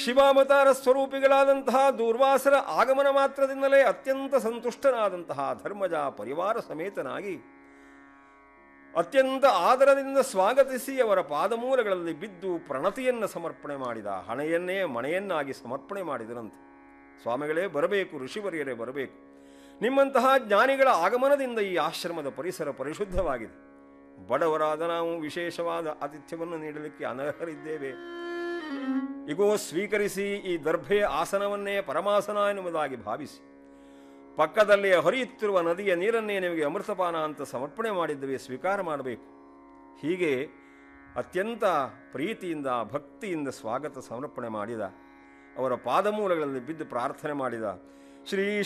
ಶಿವಾವತಾರ ಸ್ವರೂಪಿಗಳಾದಂತಹ ದೂರ್ವಾಸರ ಆಗಮನ ಮಾತ್ರದಿಂದಲೇ ಅತ್ಯಂತ ಸಂತುಷ್ಟನಾದಂತಹ ಧರ್ಮಜ ಪರಿವಾರ ಸಮೇತನಾಗಿ ಅತ್ಯಂತ ಆದರದಿಂದ ಸ್ವಾಗತಿಸಿ ಅವರ ಪಾದಮೂಲಗಳಲ್ಲಿ ಬಿದ್ದು ಪ್ರಣತಿಯನ್ನು ಸಮರ್ಪಣೆ ಮಾಡಿದ ಹಣೆಯನ್ನೇ ಮಣೆಯನ್ನಾಗಿ ಸಮರ್ಪಣೆ ಮಾಡಿದರಂತೆ ಸ್ವಾಮಿಗಳೇ ಬರಬೇಕು ಋಷಿವರ್ಯರೇ ಬರಬೇಕು ನಿಮ್ಮಂತಹ ಜ್ಞಾನಿಗಳ ಆಗಮನದಿಂದ ಈ ಆಶ್ರಮದ ಪರಿಸರ ಪರಿಶುದ್ಧವಾಗಿದೆ ಬಡವರಾದ ನಾವು ವಿಶೇಷವಾದ ಆತಿಥ್ಯವನ್ನು ನೀಡಲಿಕ್ಕೆ ಅನರ್ಹರಿದ್ದೇವೆ ಇಗೋ ಸ್ವೀಕರಿಸಿ ಈ ದರ್ಭೆಯ ಆಸನವನ್ನೇ ಪರಮಾಸನ ಎನ್ನುವುದಾಗಿ ಭಾವಿಸಿ ಪಕ್ಕದಲ್ಲಿ ಹರಿಯುತ್ತಿರುವ ನದಿಯ ನೀರನ್ನೇ ನಿಮಗೆ ಅಮೃತಪಾನ ಅಂತ ಸಮರ್ಪಣೆ ಮಾಡಿದ್ದೇವೆ ಸ್ವೀಕಾರ ಮಾಡಬೇಕು ಹೀಗೆ ಅತ್ಯಂತ ಪ್ರೀತಿಯಿಂದ ಭಕ್ತಿಯಿಂದ ಸ್ವಾಗತ ಸಮರ್ಪಣೆ ಮಾಡಿದ ಅವರ ಪಾದಮೂಲಗಳಲ್ಲಿ ಬಿದ್ದು ಪ್ರಾರ್ಥನೆ ಮಾಡಿದ ಶ್ರೀ